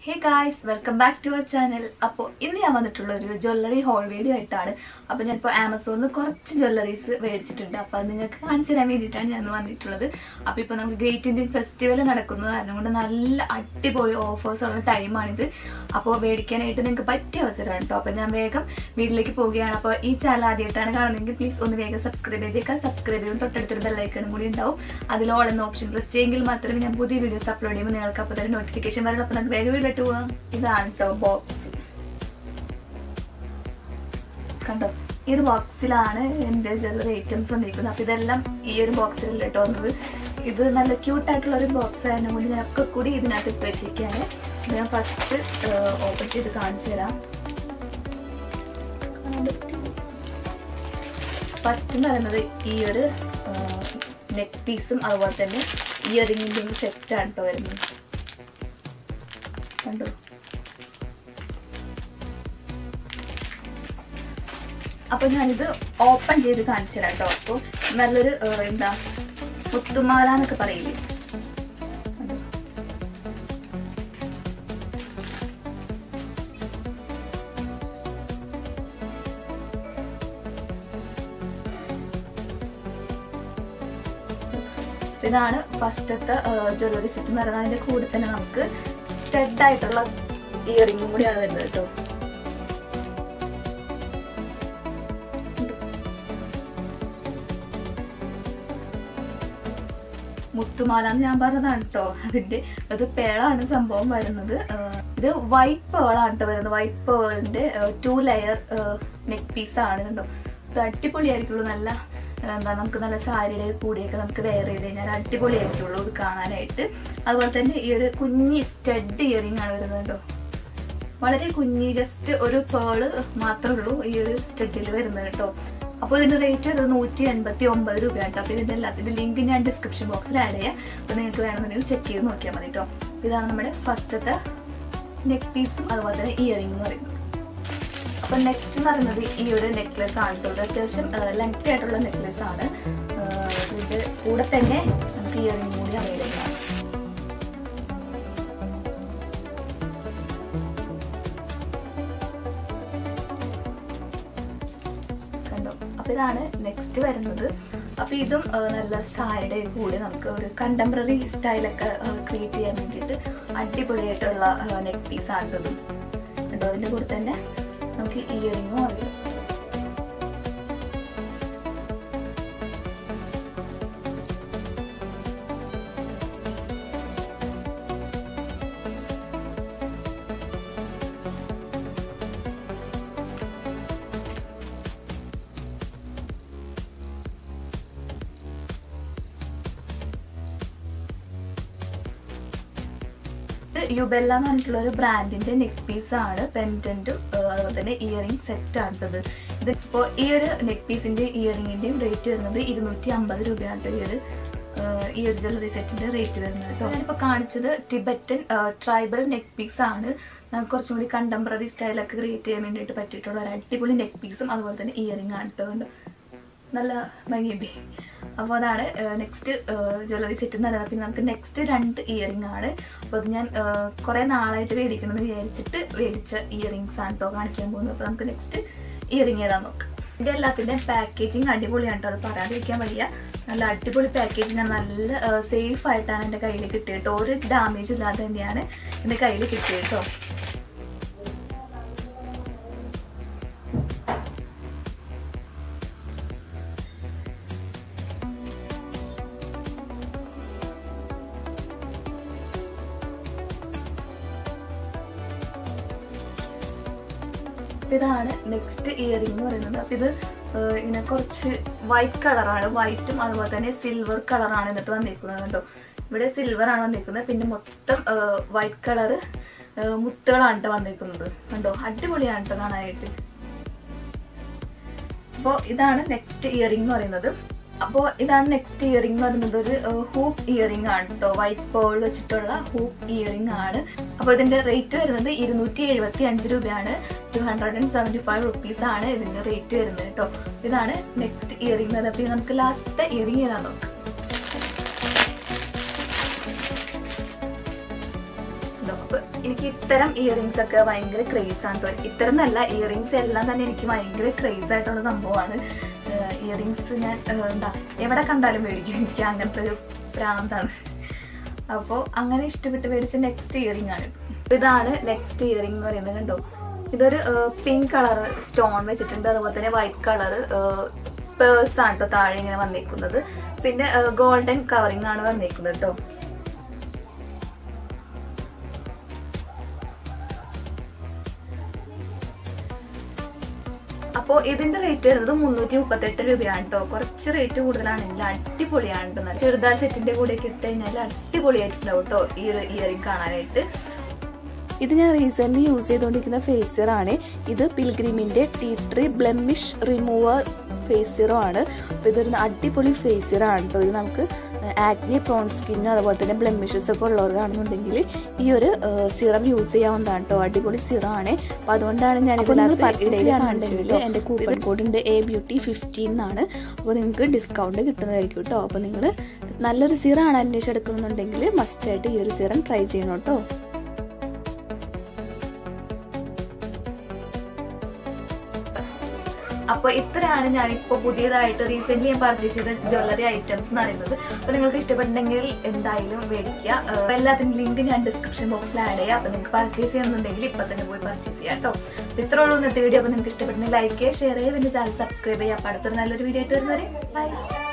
Hey guys welcome back to our channel അപ്പോൾ ഇന്ന് ഞാൻ വന്നിട്ടുള്ള ഒരു ജ്വല്ലറി ഹോൾ വീഡിയോ ആയിട്ടാണ് അപ്പോൾ ഞാനിപ്പോൾ ആമസോണിൽ നിന്ന് കുറച്ച് ജ്വല്ലറീസ് മേടിച്ചിട്ടുണ്ട് അപ്പോൾ അത് നിങ്ങൾക്ക് കാണിച്ചു തരാൻ വേണ്ടിയിട്ടാണ് ഞാൻ ഇന്ന് വന്നിട്ടുള്ളത് അപ്പോൾ ഇപ്പോൾ നമുക്ക് ഗ്രേറ്റ് ഇന്ത്യൻ ഫെസ്റ്റിവൽ നടക്കുന്നത് കാരണം കൊണ്ട് നല്ല അടിപൊളി ഓഫേഴ്സ് ഉള്ള ടൈമാണിത് അപ്പോൾ മേടിക്കാനായിട്ട് നിങ്ങൾക്ക് പറ്റിയ അവസരമാണ് കേട്ടോ അപ്പോൾ ഞാൻ വേഗം വീട്ടിലേക്ക് പോവുകയാണ് അപ്പോൾ ഈ ചാനൽ ആദ്യമായിട്ടാണ് കാണുന്നതെങ്കിൽ പ്ലീസ് ഒന്ന് വേഗം സബ്സ്ക്രൈബ് ചെയ്തേക്കാം സബ്സ്ക്രൈബ് ചെയ്യും തൊട്ടടുത്തൊരു ബെല്ലൈക്കണും കൂടി ഉണ്ടാവും അതിൽ ഓൾ എന്ന ഓപ്ഷൻ പ്രസ് ചെയ്യെങ്കിൽ മാത്രമേ ഞാൻ പുതിയ വീഡിയോസ് അപ്ലോഡ് ചെയ്യുമ്പോൾ നിങ്ങൾക്ക് അപ്പോൾ തന്നെ നോട്ടിഫിക്കേഷൻ വരുള്ളൂ അപ്പോൾ നമുക്ക് വേഗം വീട്ടിലിട്ട് പോവാം ഇതാണ് കേട്ടോ ബോക്സ് കണ്ടോ ഈ ഒരു ബോക്സിലാണ് എൻ്റെ ജ്വല്ലറി ഐറ്റംസ് വന്നിരിക്കുന്നത് അപ്പോൾ ഇതെല്ലാം ഈ ഒരു ബോക്സിലല്ല കേട്ടോ വന്നത് ഇത് നല്ല ക്യൂട്ടായിട്ടുള്ള ഒരു ബോക്സ് ആയതിനെ കൊണ്ട് ഞാൻ ഒക്കെ കൂടി ഇതിനകത്ത് ഇട്ട് വെച്ചിരിക്കുകയാണ് ഇത് ഞാൻ ഫസ്റ്റ് ഓപ്പൺ ചെയ്ത് കാണിച്ചു തരാം ഫസ്റ്റ് എന്ന് പറയുന്നത് ഈ ഒരു നെക്ക് പീസും അതുപോലെ തന്നെ ഇയറിങ്ങിൻ്റെ സെറ്റാണ് കേട്ടോ വരുന്നത് കണ്ടോ അപ്പൊ ഞാനിത് ഓപ്പൺ ചെയ്ത് കാണിച്ചു തരാം കേട്ടോ അപ്പൊ നല്ലൊരു ഏഹ്, എന്താ മുത്തുമാല എന്നൊക്കെ പറയില്ലേ കണ്ടോ? ഇതാണ് ഫസ്റ്റത്തെ ജ്വല്ലറി സെറ്റ് എന്ന് പറയുന്നത് അതിന്റെ കൂടെ തന്നെ നമുക്ക് സ്റ്റഡ് ആയിട്ടുള്ള ഇയറിംഗും കൂടിയാണ് വരുന്നത് കേട്ടോ മുത്തുമാല എന്ന് ഞാൻ പറഞ്ഞതാണ് കേട്ടോ അതിന്റെ അത് പേളാണ് സംഭവം വരുന്നത് ആഹ് ഇത് വൈറ്റ് പേളാണ് കേട്ടോ വരുന്നത് വൈറ്റ് പേളിന്റെ ടു ലെയർ നെക്ക് പീസ് ആണ് കണ്ടോ ഇത് അടിപൊളിയായിരിക്കുള്ളൂ നല്ല ആഹ് എന്താ നമുക്ക് നല്ല സാരിയുടെ കൂടെയൊക്കെ നമുക്ക് വെയർ ചെയ്ത് കഴിഞ്ഞാൽ അടിപൊളിയായിരിക്കുള്ളൂ ഇത് കാണാനായിട്ട് അതുപോലെ തന്നെ ഈ ഒരു കുഞ്ഞി സ്റ്റഡ് ഇയറിംഗ് ആണ് വരുന്നത് കേട്ടോ വളരെ കുഞ്ഞി ജസ്റ്റ് ഒരു പേള് മാത്രമേ ഉള്ളൂ ഈ ഒരു സ്റ്റഡിൽ വരുന്നത് കേട്ടോ അപ്പോൾ ഇതിന്റെ റേറ്റ് വരുന്നത് നൂറ്റി എൺപത്തി ഒമ്പത് രൂപയാണ് അപ്പോൾ ഇതിന്റെ എല്ലാത്തിന്റെ ലിങ്ക് ഞാൻ ഡിസ്ക്രിപ്ഷൻ ബോക്സിൽ ആഡ് ചെയ്യാം അപ്പോൾ നിങ്ങൾക്ക് വേണമെന്നുണ്ടെങ്കിൽ ചെക്ക് ചെയ്ത് നോക്കിയാൽ മതി കേട്ടോ ഇതാണ് നമ്മുടെ ഫസ്റ്റത്തെ നെക്ക് പീസും അതുപോലെ തന്നെ ഇയറിംഗ് എന്ന് പറയുന്നത് അപ്പൊ നെക്സ്റ്റ് എന്ന് പറയുന്നത് ഈ ഒരു നെക്ലെസ് ആണ് കേട്ടോ ഇത് അത്യാവശ്യം ലെങ്ത് ആയിട്ടുള്ള നെക്ലെസ് ആണ് ആഹ് ഇതിന്റെ കൂടെ തന്നെ നമുക്ക് ഇയറിംഗ് കൂടി അവൈലബിൾ ആണ് കണ്ടോ അപ്പൊ ഇതാണ് നെക്സ്റ്റ് വരുന്നത് അപ്പൊ ഇതും ആ, നല്ല സാരിയുടെ കൂടെ നമുക്ക് ഒരു കണ്ടംപററി സ്റ്റൈലൊക്കെ ക്രിയേറ്റ് ചെയ്യാൻ വേണ്ടിയിട്ട് അടിപൊളിയായിട്ടുള്ള നെക്ക് പീസ് ആണ് ഇത് കണ്ടോ അതിന്റെ കൂടെ തന്നെ നമുക്ക് ഇയറിങ്ങും അറിയാം ഇത് യുബെല്ല എന്ന് പറഞ്ഞിട്ടുള്ള ഒരു ബ്രാൻഡിന്റെ നെക്ക് പീസ് ആണ് പെൻഡന്റും അതുപോലെ തന്നെ ഇയറിംഗ് സെറ്റ് ആണിട്ടത് ഇതിപ്പോ ഈ ഒരു നെക്ക് പീസിന്റെ ഇയറിംഗിന്റെയും റേറ്റ് വരുന്നത് ഇരുന്നൂറ്റി അമ്പത് രൂപയാണ് ട്ടോ ഈ ഒരു ആഹ് ഈ ഒരു ജ്വല്ലറി സെറ്റിന്റെ റേറ്റ് വരുന്നത് കേട്ടോ ഞാനിപ്പോ കാണിച്ചത് ടിബറ്റൻ ട്രൈബൽ നെക്ക് പീസ് ആണ് നമുക്ക് കുറച്ചും കൂടി കണ്ടംപററി സ്റ്റൈലൊക്കെ ക്രിയേറ്റ് ചെയ്യാൻ വേണ്ടിയിട്ട് പറ്റിയിട്ടുള്ള ഒരു അടിപൊളി നെക്ക് പീസും അതുപോലെ തന്നെ ഇയറിംഗ് ആണ് കേട്ടോ കണ്ടോ? നല്ല ഭംഗിയുണ്ട് അപ്പോൾ അതാണ് നെക്സ്റ്റ് ജ്വല്ലറി സെറ്റ് എന്ന് പറയുന്നത് പിന്നെ നമുക്ക് നെക്സ്റ്റ് രണ്ട് ഇയറിംഗ് ആണ് അപ്പോൾ അത് ഞാൻ കുറേ നാളായിട്ട് മേടിക്കണം എന്ന് വിചാരിച്ചിട്ട് മേടിച്ച ഇയറിംഗ്സ് ആണ് കേട്ടോ കാണിക്കാൻ പോകുന്നത് അപ്പോൾ നമുക്ക് നെക്സ്റ്റ് ഇയറിംഗ് ഏതാ നോക്കാം ഇതിൻ്റെ എല്ലാത്തിൻ്റെ പാക്കേജിങ് അടിപൊളിയാണ് കേട്ടോ അത് പറയാതിരിക്കാൻ വയ്യ നല്ല അടിപൊളി പാക്കേജിങ് ആണ് നല്ല സേഫ് ആയിട്ടാണ് എൻ്റെ കയ്യിൽ കിട്ടിയത് കേട്ടോ ഒരു ഡാമേജ് ഇല്ലാതെ തന്നെയാണ് എൻ്റെ കയ്യിൽ കിട്ടിയത് കേട്ടോ അപ്പൊ ഇതാണ് നെക്സ്റ്റ് ഇയറിംഗ് എന്ന് പറയുന്നത് അപ്പൊ ഇത് ഏഹ്, ഇങ്ങനെ കുറച്ച് വൈറ്റ് കളറാണ് വൈറ്റും അതുപോലെ തന്നെ സിൽവർ കളറാണ് ഇതിനകത്ത് വന്നിരിക്കുന്നത് കേട്ടോ ഇവിടെ സിൽവർ ആണ് വന്നിരിക്കുന്നത് പിന്നെ മൊത്തം വൈറ്റ് കളറ് മുത്തുകളാണ് കേട്ടോ വന്നിരിക്കുന്നത് കണ്ടോ അടിപൊളിയാണ് കേട്ടോ കാണാനായിട്ട് അപ്പോൾ ഇതാണ് നെക്സ്റ്റ് ഇയറിംഗ് എന്ന് പറയുന്നത് അപ്പോൾ ഇതാണ് നെക്സ്റ്റ് ഇയറിംഗ് എന്ന് പറയുന്നത് ഒരു ഹൂപ്പ് ഇയറിംഗ് ആണ് കേട്ടോ വൈറ്റ് പേൾ വെച്ചിട്ടുള്ള ഹൂപ്പ് ഇയറിംഗ് ആണ് അപ്പോൾ ഇതിന്റെ റേറ്റ് വരുന്നത് ഇരുന്നൂറ്റി എഴുപത്തി അഞ്ച് രൂപയാണ് two hundred and seventy five rupees ആണ് ഇതിന്റെ റേറ്റ് വരുന്നത് കേട്ടോ ഇതാണ് നെക്സ്റ്റ് ഇയറിംഗ് എന്ന് അപ്പോൾ നമുക്ക് ലാസ്റ്റത്തെ ഇയറിംഗ് ഏതാ നോക്കാം എനിക്ക് ഇത്തരം ഇയറിങ്സ് ഒക്കെ ഭയങ്കര ക്രേസ് ആണ് കേട്ടോ ഇത്തരം നല്ല ഇയറിങ്സ് എല്ലാം തന്നെ എനിക്ക് ഭയങ്കര ക്രേസ് ആയിട്ടുള്ള സംഭവമാണ് ഇയറിങ്സ് ഞാൻ ഏഹ്, എന്താ എവിടെ കണ്ടാലും മേടിക്കും എനിക്ക് അങ്ങനത്തെ ഒരു പ്രാന്താണ് അപ്പോൾ അങ്ങനെ ഇഷ്ടപ്പെട്ട് മേടിച്ച നെക്സ്റ്റ് ഇയറിംഗ് ആണ് ഇതാണ് നെക്സ്റ്റ് ഇയറിംഗ് എന്ന് പറയുന്നത് കണ്ടോ ഇതൊരു പിങ്ക് കളർ സ്റ്റോൺ വെച്ചിട്ടുണ്ട് അതുപോലെ തന്നെ വൈറ്റ് കളർ പേഴ്സ് ആണ് കേട്ടോ താഴെ ഇങ്ങനെ വന്നേക്കുന്നത് പിന്നെ ഗോൾഡൻ കവറിംഗ് ആണ് വന്നേക്കുന്നത് കേട്ടോ അപ്പോൾ ഇതിന്റെ റേറ്റ് വരുന്നത് മുന്നൂറ്റി മുപ്പത്തെട്ട് രൂപയാണ് കേട്ടോ കുറച്ച് റേറ്റ് കൂടുതലാണെങ്കിൽ അടിപൊളിയാണ് കേട്ടോ നല്ല ചുരിദാർ സെറ്റിന്റെ കൂടെ ഒക്കെ ഇട്ട് കഴിഞ്ഞാൽ അടിപൊളിയായിട്ടുണ്ടാവും കേട്ടോ ഈ ഒരു ഇയറിംഗ് കാണാനായിട്ട് ഇത് ഞാൻ റീസെന്റ് യൂസ് ചെയ്തുകൊണ്ടിരിക്കുന്ന ഫേസ് ആണ് ഇത് പിൽഗ്രിമിന്റെ tea tree blemish remover face serum ആണ് അപ്പോൾ ഇതൊരു അടിപൊളി ഫേസ് സീറോ ആണ് കേട്ടോ ഇത് നമുക്ക് ആക്നി പ്രോൺ സ്കിന്നും അതുപോലെ തന്നെ ബ്ലെമിഷസ് ഒക്കെ ഉള്ളവർക്കാണെന്നുണ്ടെങ്കിൽ ഈ ഒരു സീറം യൂസ് ചെയ്യാവുന്നതാണ് കേട്ടോ അടിപൊളി സീറം ആണ് അപ്പോൾ അതുകൊണ്ടാണ് ഞാൻ അപ്പോൾ നിങ്ങൾ ഇതിനകത്ത് purchase ഇടയിൽ ചെയ്യാനുണ്ടെങ്കിൽ കാണിച്ചത് എൻ്റെ കൂപ്പൺ കോഡ് ഉണ്ട് എ ബ്യൂട്ടി ഫിഫ്റ്റീൻ എന്നാണ് അപ്പോൾ നിങ്ങൾക്ക് ഡിസ്കൗണ്ട് കിട്ടുന്നതായിരിക്കും കേട്ടോ അപ്പോൾ നിങ്ങൾ നല്ലൊരു സീറം ആണ് അന്വേഷിച്ചെടുക്കുന്നുണ്ടെങ്കിൽ മസ്റ്റായിട്ട് ഈ ഒരു സീറം ട്രൈ ചെയ്യണം കേട്ടോ അപ്പൊ ഇത്രയാണ് ഞാൻ ഇപ്പൊ പുതിയതായിട്ട് റീസെന്റ് ഞാൻ പർച്ചേസ് ചെയ്ത ജ്വല്ലറി ഐറ്റംസ് എന്ന് പറയുന്നത് അപ്പൊ നിങ്ങൾക്ക് ഇഷ്ടപ്പെട്ടുണ്ടെങ്കിൽ എന്തായാലും മേടിക്കുക അപ്പൊ എല്ലാത്തിനും ലിങ്ക് ഞാൻ ഡിസ്ക്രിപ്ഷൻ ബോക്സിൽ ആഡ് ചെയ്യാം അപ്പൊ നിങ്ങൾക്ക് പർച്ചേസ് ചെയ്യണമെന്നുണ്ടെങ്കിൽ ഇപ്പൊ തന്നെ പോയി പർച്ചേസ് ചെയ്യാം കേട്ടോ അപ്പൊ ഇത്രേ ഉള്ളൂ ഇന്നത്തെ വീഡിയോ അപ്പൊ നിങ്ങൾക്ക് ഇഷ്ടപ്പെട്ടുണ്ടെങ്കിൽ ലൈക്ക് ചെയ്യുക ഷെയർ ചെയ്യുക പിന്നെ ചാനൽ സബ്സ്ക്രൈബ് ചെയ്യുക അപ്പൊ അടുത്തൊരു നല്ലൊരു വീഡിയോ ആയിട്ട് വരുന്നവരെ ബൈ